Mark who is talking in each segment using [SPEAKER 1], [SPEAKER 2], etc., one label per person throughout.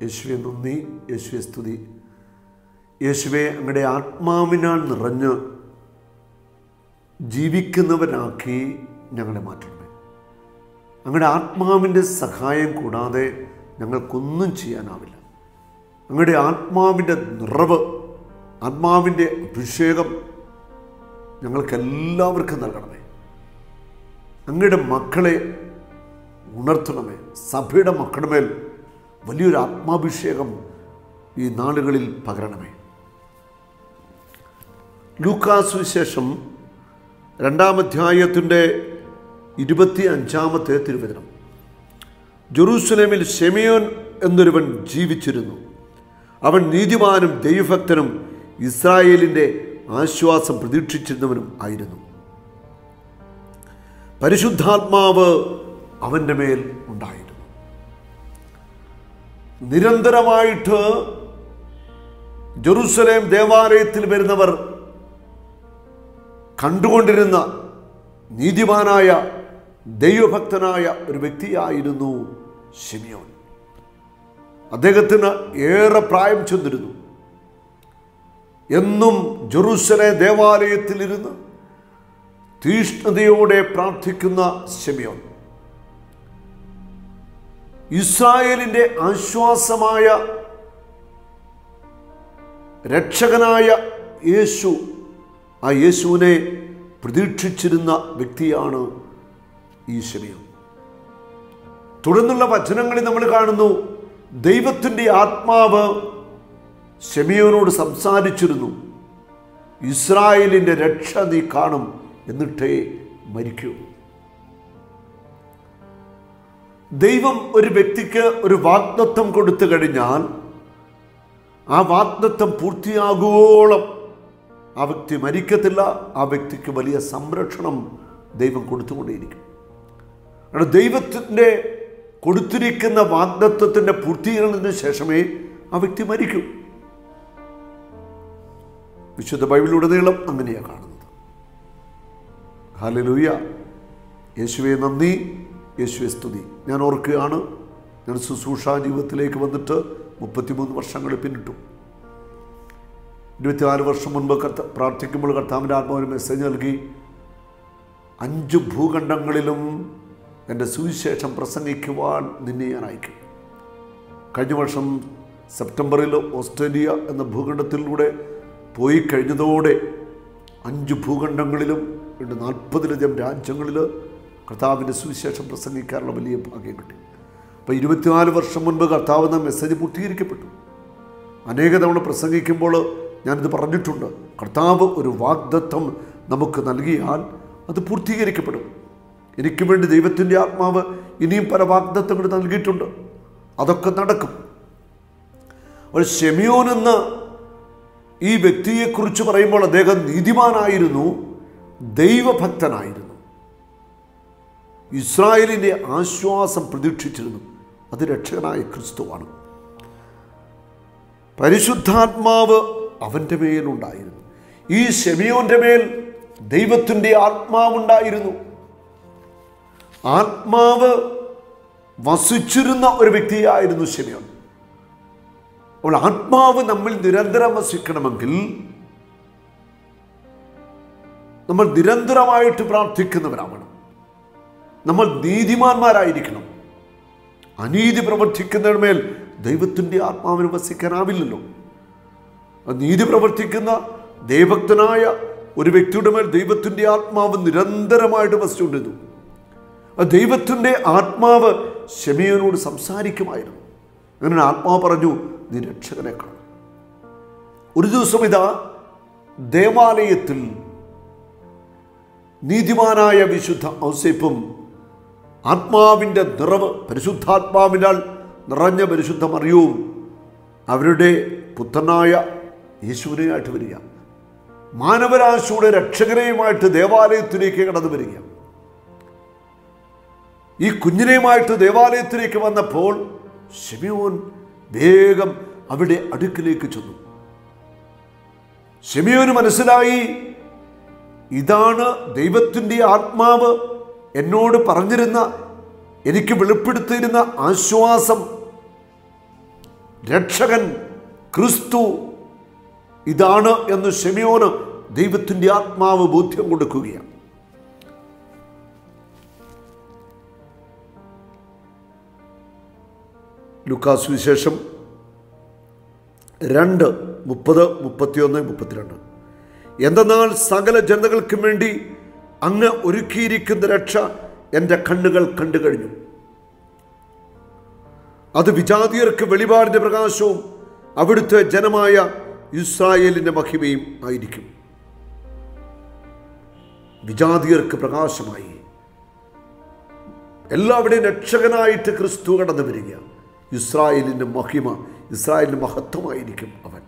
[SPEAKER 1] യേശുവെ നന്ദി യേശുവെ സ്തുതി യേശുവെ അങ്ങയുടെ ആത്മാവിനാൽ നിറഞ്ഞ് ജീവിക്കുന്നവരാക്കി ഞങ്ങളെ മാറ്റണമേ അങ്ങയുടെ ആത്മാവിൻ്റെ സഹായം കൂടാതെ ഞങ്ങൾക്കൊന്നും ചെയ്യാനാവില്ല അങ്ങയുടെ ആത്മാവിൻ്റെ നിറവ് ആത്മാവിൻ്റെ അഭിഷേകം ഞങ്ങൾക്കെല്ലാവർക്കും നൽകണമേ അങ്ങയുടെ മക്കളെ ഉണർത്തണമേ സഭയുടെ മക്കളുടെ മേൽ വലിയൊരു ആത്മാഭിഷേകം ഈ നാളുകളിൽ പകരണമേ ലൂക്കാസ് വിശേഷം രണ്ടാം അധ്യായത്തിൻ്റെ ഇരുപത്തി അഞ്ചാമത്തെ തിരുവചനം ജെറൂസലേമിൽ ഷെമിയോൻ എന്നൊരുവൻ ജീവിച്ചിരുന്നു അവൻ നീതിമാനും ദൈവഭക്തനും ഇസ്രായേലിൻ്റെ ആശ്വാസം പ്രതീക്ഷിച്ചിരുന്നവനും ആയിരുന്നു പരിശുദ്ധാത്മാവ് അവൻ്റെ മേൽ ഉണ്ടായിരുന്നു നിരന്തരമായിട്ട് ജെറുസലേം ദേവാലയത്തിൽ വരുന്നവർ കണ്ടുകൊണ്ടിരുന്ന നീതിമാനായ ദൈവഭക്തനായ ഒരു വ്യക്തിയായിരുന്നു ഷിമിയോൻ അദ്ദേഹത്തിന് ഏറെ പ്രായം ചെന്നിരുന്നു എന്നും ജെറുസലേം ദേവാലയത്തിലിരുന്ന് തീഷ്ണതയോടെ പ്രാർത്ഥിക്കുന്ന ഷെമിയോൻ ഇസ്രായേലിൻ്റെ ആശ്വാസമായ രക്ഷകനായ യേശു ആ യേശുവിനെ പ്രതീക്ഷിച്ചിരുന്ന വ്യക്തിയാണ് ഈ ഷെമിയോൻ തുടർന്നുള്ള വചനങ്ങളിൽ നമ്മൾ കാണുന്നു ദൈവത്തിൻ്റെ ആത്മാവ് ഷെമിയോനോട് സംസാരിച്ചിരുന്നു ഇസ്രായേലിൻ്റെ രക്ഷ നീ കാണും എന്നിട്ടേ മരിക്കൂ ദൈവം ഒരു വ്യക്തിക്ക് ഒരു വാഗ്ദത്വം കൊടുത്തു കഴിഞ്ഞാൽ ആ വാഗ്ദത്വം പൂർത്തിയാകുവോളം ആ വ്യക്തി മരിക്കത്തില്ല ആ വ്യക്തിക്ക് വലിയ സംരക്ഷണം ദൈവം കൊടുത്തുകൊണ്ടേയിരിക്കും കാരണം ദൈവത്തിൻ്റെ കൊടുത്തിരിക്കുന്ന വാഗ്ദത്വത്തിൻ്റെ പൂർത്തീകരണത്തിന് ശേഷമേ ആ വ്യക്തി മരിക്കൂ വിശുദ്ധ ബൈബിളുടനീളം അങ്ങനെയാണ് കാണുന്നത് ഹാലലൂയ യേശുവെ നന്ദി യേശുവെ സ്തുതി ഞാൻ ഓർക്കുകയാണ് ഞാൻ ശുശ്രൂഷ ജീവിതത്തിലേക്ക് വന്നിട്ട് മുപ്പത്തിമൂന്ന് വർഷങ്ങൾ പിന്നിട്ടു ഇരുപത്തിനാല് വർഷം മുൻപ് കർത്ത പ്രാർത്ഥിക്കുമ്പോൾ കർത്താവിൻ്റെ ആത്മാവിന് മെസ്സേജ് നൽകി അഞ്ച് ഭൂഖണ്ഡങ്ങളിലും എൻ്റെ സുവിശേഷം പ്രസംഗിക്കുവാൻ നിന്നെ ഞാൻ അയക്കും കഴിഞ്ഞ വർഷം സെപ്റ്റംബറിൽ ഓസ്ട്രേലിയ എന്ന ഭൂഖണ്ഡത്തിലൂടെ പോയി കഴിഞ്ഞതോടെ അഞ്ച് ഭൂഖണ്ഡങ്ങളിലും രണ്ട് നാൽപ്പതിലധികം രാജ്യങ്ങളിൽ കർത്താവിൻ്റെ സുവിശേഷം പ്രസംഗിക്കാനുള്ള വലിയ ഭാഗ്യം കിട്ടി അപ്പോൾ ഇരുപത്തിനാല് വർഷം മുൻപ് കർത്താവ് എന്ന മെസ്സേജ് പൂർത്തീകരിക്കപ്പെട്ടു അനേക തവണ പ്രസംഗിക്കുമ്പോൾ ഞാനിത് പറഞ്ഞിട്ടുണ്ട് കർത്താവ് ഒരു വാഗ്ദത്വം നമുക്ക് നൽകിയാൽ അത് പൂർത്തീകരിക്കപ്പെടും എനിക്ക് വേണ്ടി ദൈവത്തിൻ്റെ ആത്മാവ് ഇനിയും പല വാഗ്ദത്വങ്ങൾ നൽകിയിട്ടുണ്ട് അതൊക്കെ നടക്കും ഒരു ഷെമിയോൻ എന്ന ഈ വ്യക്തിയെക്കുറിച്ച് പറയുമ്പോൾ അദ്ദേഹം നീതിമാനായിരുന്നു ദൈവഭക്തനായിരുന്നു ഇസ്രായേലിൻ്റെ ആശ്വാസം പ്രതീക്ഷിച്ചിരുന്നു അത് രക്ഷകനായ ക്രിസ്തുവാണ് പരിശുദ്ധാത്മാവ് അവൻ്റെ മേലുണ്ടായിരുന്നു ഈ ഷെമിയോന്റെ മേൽ ദൈവത്തിൻ്റെ ആത്മാവുണ്ടായിരുന്നു ആത്മാവ് വസിച്ചിരുന്ന ഒരു വ്യക്തിയായിരുന്നു ഷെമിയോൻ അപ്പോൾ ആത്മാവ് നമ്മിൽ നിരന്തരം വസിക്കണമെങ്കിൽ നമ്മൾ നിരന്തരമായിട്ട് പ്രാർത്ഥിക്കുന്നവരാവണം നമ്മൾ നീതിമാന്മാരായിരിക്കണം അനീതി പ്രവർത്തിക്കുന്നതിന് മേൽ ദൈവത്തിൻ്റെ ആത്മാവിന് വസിക്കാനാവില്ലല്ലോ നീതി പ്രവർത്തിക്കുന്ന ദൈവഭക്തനായ ഒരു വ്യക്തിയുടെ മേൽ ദൈവത്തിൻ്റെ ആത്മാവ് നിരന്തരമായിട്ട് വസിച്ചുകൊണ്ടിരുന്നു ആ ദൈവത്തിൻ്റെ ആത്മാവ് ഷെമിയനോട് സംസാരിക്കുമായിരുന്നു അങ്ങനെ ആത്മാവ് പറഞ്ഞു നീ രക്ഷകനെ കാണും ഒരു ദിവസം ഇതാ ദേവാലയത്തിൽ നീതിമാനായ വിശുദ്ധ ഔസേപ്പും ആത്മാവിൻ്റെ നിറവ് പരിശുദ്ധാത്മാവിനാൽ നിറഞ്ഞ പരിശുദ്ധ മറിയവും അവരുടെ പുത്രനായ യേശുവിനെയായിട്ട് വരിക മാനവരാശിയുടെ രക്ഷകനെയുമായിട്ട് ദേവാലയത്തിലേക്ക് കടന്നു വരിക ഈ കുഞ്ഞിനെയുമായിട്ട് ദേവാലയത്തിലേക്ക് വന്നപ്പോൾ ഷെമിയോൻ വേഗം അവിടെ അടുക്കിലേക്ക് ചെന്നു ഷെമിയോന് മനസ്സിലായി ഇതാണ് ദൈവത്തിൻ്റെ ആത്മാവ് എന്നോട് പറഞ്ഞിരുന്ന എനിക്ക് വെളിപ്പെടുത്തിയിരുന്ന ആശ്വാസം രക്ഷകൻ ക്രിസ്തു ഇതാണ് എന്ന് ഷെമിയോന് ദൈവത്തിൻ്റെ ആത്മാവ് ബോധ്യം കൊടുക്കുകയാണ് ലുക്കാസ് വിശേഷം രണ്ട് മുപ്പത് മുപ്പത്തിയൊന്ന് മുപ്പത്തിരണ്ട് എന്തെന്നാൽ സകല ജനതകൾക്കും വേണ്ടി അങ്ങ് ഒരുക്കിയിരിക്കുന്ന രക്ഷ എൻ്റെ കണ്ണുകൾ കണ്ടു കഴിഞ്ഞു അത് വിജാതിയർക്ക് വെളിപാടിൻ്റെ പ്രകാശവും അവിടുത്തെ ജനമായ ഇസ്രായേലിൻ്റെ മഹിമയും ആയിരിക്കും വിജാതിയർക്ക് പ്രകാശമായി എല്ലാവരുടെയും രക്ഷകനായിട്ട് ക്രിസ്തു കടന്നു വരിക ഇസ്രായേലിൻ്റെ മഹിമ ഇസ്രായേലിൻ്റെ മഹത്വമായിരിക്കും അവൻ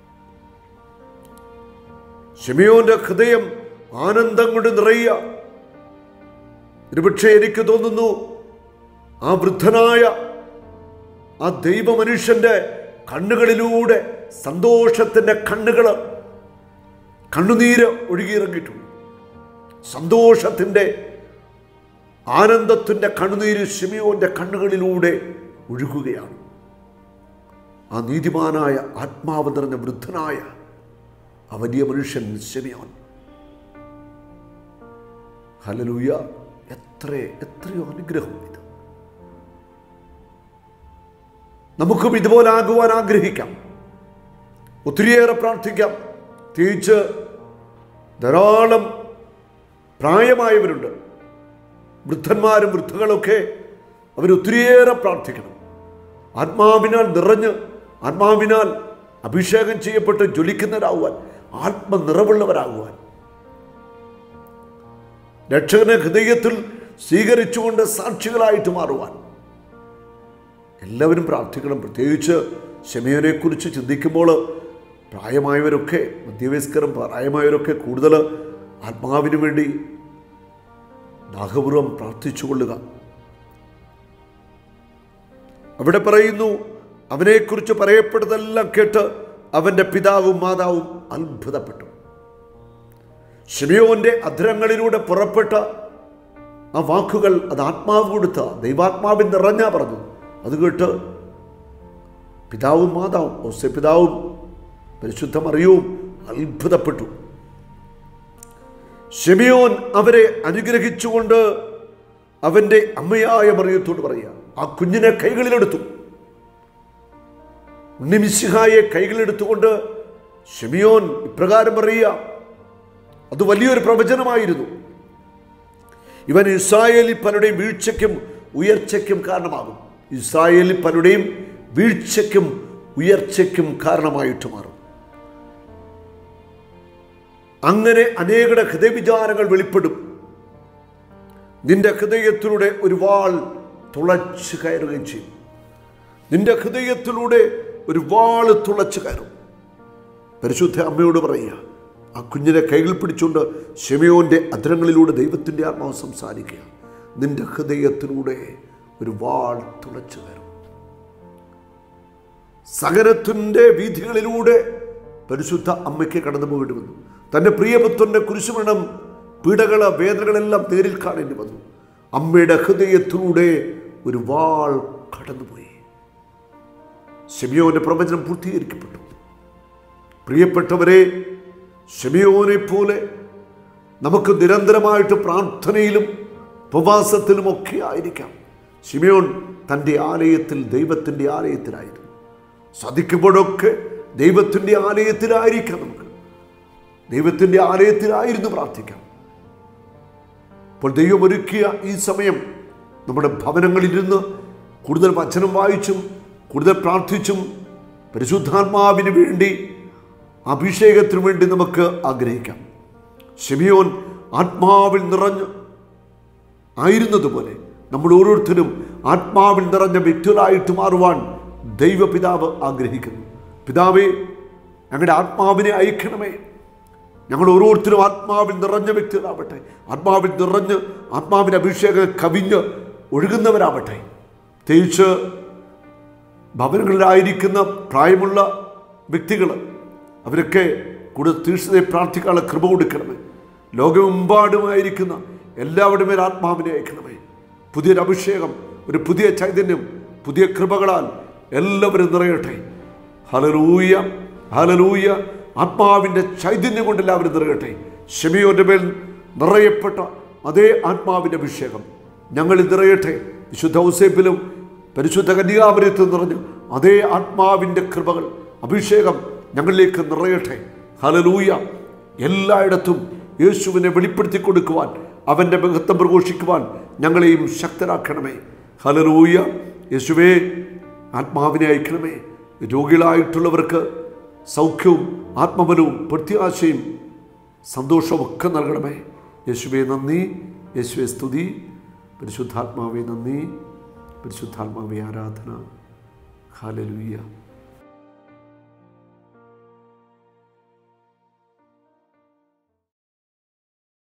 [SPEAKER 1] ഷെമിയോന്റെ ഹൃദയം ആനന്ദം കൊണ്ട് നിറയുക ഒരുപക്ഷെ എനിക്ക് തോന്നുന്നു ആ വൃദ്ധനായ ആ ദൈവമനുഷ്യന്റെ കണ്ണുകളിലൂടെ സന്തോഷത്തിൻ്റെ കണ്ണുകൾ കണ്ണുനീര് ഒഴുകിയിറങ്ങിയിട്ടുണ്ട് സന്തോഷത്തിൻ്റെ ആനന്ദത്തിൻ്റെ കണ്ണുനീര് ഷിമിയോന്റെ കണ്ണുകളിലൂടെ ഒഴുകുകയാണ് ആ നീതിമാനായ ആത്മാവ് നിറഞ്ഞ വൃദ്ധനായ ആ വലിയ മനുഷ്യൻ ഷിമിയോൻ ഹലലൂയ എത്ര എത്രയോ അനുഗ്രഹം ഇത് നമുക്കും ഇതുപോലെ ആകുവാൻ ആഗ്രഹിക്കാം ഒത്തിരിയേറെ പ്രാർത്ഥിക്കാം തിരിച്ച് ധാരാളം പ്രായമായവരുണ്ട് വൃദ്ധന്മാരും വൃദ്ധകളൊക്കെ അവരൊത്തിരിയേറെ പ്രാർത്ഥിക്കണം ആത്മാവിനാൽ നിറഞ്ഞ് ആത്മാവിനാൽ അഭിഷേകം ചെയ്യപ്പെട്ട് ജ്വലിക്കുന്നവരാകുവാൻ ആത്മനിറവുള്ളവരാകുവാൻ രക്ഷകനെ ഹൃദയത്തിൽ സ്വീകരിച്ചുകൊണ്ട് സാക്ഷികളായിട്ട് മാറുവാൻ എല്ലാവരും പ്രാർത്ഥിക്കണം പ്രത്യേകിച്ച് ക്ഷമയനെക്കുറിച്ച് ചിന്തിക്കുമ്പോൾ പ്രായമായവരൊക്കെ മധ്യവയസ്കരും പ്രായമായവരൊക്കെ കൂടുതൽ ആത്മാവിന് വേണ്ടി ദാഹപൂർവം പ്രാർത്ഥിച്ചുകൊള്ളുക അവിടെ പറയുന്നു അവനെക്കുറിച്ച് പറയപ്പെട്ടതെല്ലാം കേട്ട് അവൻ്റെ പിതാവും മാതാവും അത്ഭുതപ്പെട്ടു ഷിമിയോന്റെ അധരങ്ങളിലൂടെ പുറപ്പെട്ട ആ വാക്കുകൾ അത് ആത്മാവ് കൊടുത്ത ദൈവാത്മാവിൻ നിറഞ്ഞാ പറഞ്ഞു അത് കേട്ട് പിതാവും മാതാവും ഓസെ പിതാവും പരിശുദ്ധ മറിയവും അത്ഭുതപ്പെട്ടു ഷെമിയോൻ അവരെ അനുഗ്രഹിച്ചുകൊണ്ട് അവൻ്റെ അമ്മയായ മറിയത്തോട് പറയുക ആ കുഞ്ഞിനെ കൈകളിലെടുത്തു ഉണ്ണിമിശിഹായെ കൈകളിലെടുത്തുകൊണ്ട് ഷെമിയോൻ ഇപ്രകാരം പറയുക അത് വലിയൊരു പ്രവചനമായിരുന്നു ഇവൻ ഇസ്രായേലിൽ പലരുടെയും വീഴ്ചയ്ക്കും ഉയർച്ചയ്ക്കും കാരണമാകും ഇസ്രായേലിൽ പലരുടെയും വീഴ്ചയ്ക്കും ഉയർച്ചയ്ക്കും കാരണമായിട്ട് മാറും അങ്ങനെ അനേകരുടെ ഹൃദയവിചാരങ്ങൾ വെളിപ്പെടും നിന്റെ ഹൃദയത്തിലൂടെ ഒരു വാൾ തുളച്ചു കയറുകയും ചെയ്യും നിന്റെ ഹൃദയത്തിലൂടെ ഒരു വാള് തുളച്ചു കയറും പരിശുദ്ധ അമ്മയോട് പറയുക ആ കുഞ്ഞിനെ കൈകൾ പിടിച്ചുകൊണ്ട് ഷെമിയോന്റെ അധരങ്ങളിലൂടെ ദൈവത്തിൻ്റെ ആത്മാവ് സംസാരിക്കുക നിന്റെ ഹൃദയത്തിലൂടെ ഒരു വാൾ തുളച്ചു കയറും സകലത്തിൻ്റെ വീഥികളിലൂടെ പരിശുദ്ധ അമ്മയ്ക്ക് കടന്നു പോകേണ്ടി വന്നു തൻ്റെ പ്രിയപുത്രൻ്റെ കുരിശുമരണം പീഡകള വേദനകളെല്ലാം നേരിൽ കാണേണ്ടി വന്നു അമ്മയുടെ ഹൃദയത്തിലൂടെ ഒരു വാൾ കടന്നുപോയി ഷെമിയോന്റെ പ്രവചനം പൂർത്തീകരിക്കപ്പെട്ടു പ്രിയപ്പെട്ടവരെ ഷെമിയോനെ പോലെ നമുക്ക് നിരന്തരമായിട്ട് പ്രാർത്ഥനയിലും ഉപവാസത്തിലും ഒക്കെ ആയിരിക്കാം ഷിമിയോൻ തൻ്റെ ആലയത്തിൽ ദൈവത്തിൻ്റെ ആലയത്തിലായിരുന്നു സാധിക്കുമ്പോഴൊക്കെ ദൈവത്തിൻ്റെ ആലയത്തിലായിരിക്കാം നമുക്ക് ദൈവത്തിൻ്റെ ആലയത്തിലായിരുന്നു പ്രാർത്ഥിക്കാം അപ്പോൾ ദൈവം ഒരുക്കിയ ഈ സമയം നമ്മുടെ ഭവനങ്ങളിലിരുന്ന് കൂടുതൽ വചനം വായിച്ചും കൂടുതൽ പ്രാർത്ഥിച്ചും പരിശുദ്ധാത്മാവിന് വേണ്ടി അഭിഷേകത്തിനു വേണ്ടി നമുക്ക് ആഗ്രഹിക്കാം ഷെമിയോൻ ആത്മാവിൽ നിറഞ്ഞ് ആയിരുന്നതുപോലെ നമ്മൾ ഓരോരുത്തരും ആത്മാവിൽ നിറഞ്ഞ വ്യക്തികളായിട്ട് മാറുവാൻ ദൈവപിതാവ് ആഗ്രഹിക്കുന്നു പിതാവേ ഞങ്ങളുടെ ആത്മാവിനെ അയക്കണമേ ഞങ്ങൾ ഓരോരുത്തരും ആത്മാവിൽ നിറഞ്ഞ വ്യക്തികളാവട്ടെ ആത്മാവിൽ നിറഞ്ഞ് ആത്മാവിൻ്റെ അഭിഷേകം കവിഞ്ഞ് ഒഴുകുന്നവരാവട്ടെ പ്രത്യേകിച്ച് ഭവനങ്ങളിലായിരിക്കുന്ന പ്രായമുള്ള വ്യക്തികൾ അവരൊക്കെ കൂടുതൽ തീക്ഷ്ണതയെ പ്രാർത്ഥിക്കാനുള്ള കൃപ കൊടുക്കണമേ ലോകമെമ്പാടുമായിരിക്കുന്ന എല്ലാവരുടെ മേൽ ആത്മാവിനെ അയക്കണമേ പുതിയൊരു അഭിഷേകം ഒരു പുതിയ ചൈതന്യം പുതിയ കൃപകളാൽ എല്ലാവരും നിറയട്ടെ ഹലലൂയ ഹലലൂയ ആത്മാവിൻ്റെ ചൈതന്യം കൊണ്ട് എല്ലാവരും നിറയട്ടെ ഷെമിയോൻ്റെ മേൽ നിറയപ്പെട്ട അതേ ആത്മാവിൻ്റെ അഭിഷേകം ഞങ്ങളിൽ നിറയട്ടെ വിശുദ്ധ ഔസേപ്പിലും പരിശുദ്ധ കന്യാമരത്തിൽ നിറഞ്ഞു അതേ ആത്മാവിൻ്റെ കൃപകൾ അഭിഷേകം ഞങ്ങളിലേക്ക് നിറയട്ടെ ഹലലൂയ എല്ലായിടത്തും യേശുവിനെ വെളിപ്പെടുത്തി കൊടുക്കുവാൻ അവൻ്റെ മഹത്വം പ്രഘോഷിക്കുവാൻ ഞങ്ങളെയും ശക്തരാക്കണമേ ഹലലൂയ യേശുവേ ആത്മാവിനെ അയക്കണമേ രോഗികളായിട്ടുള്ളവർക്ക് സൗഖ്യവും ആത്മബലവും പ്രത്യാശയും സന്തോഷവും ഒക്കെ നൽകണമേ യേശുവെ നന്ദി യേശുവെ സ്തുതി പരിശുദ്ധാത്മാവെ നന്ദി പരിശുദ്ധാത്മാവെ ആരാധന ഹാലലുയ്യ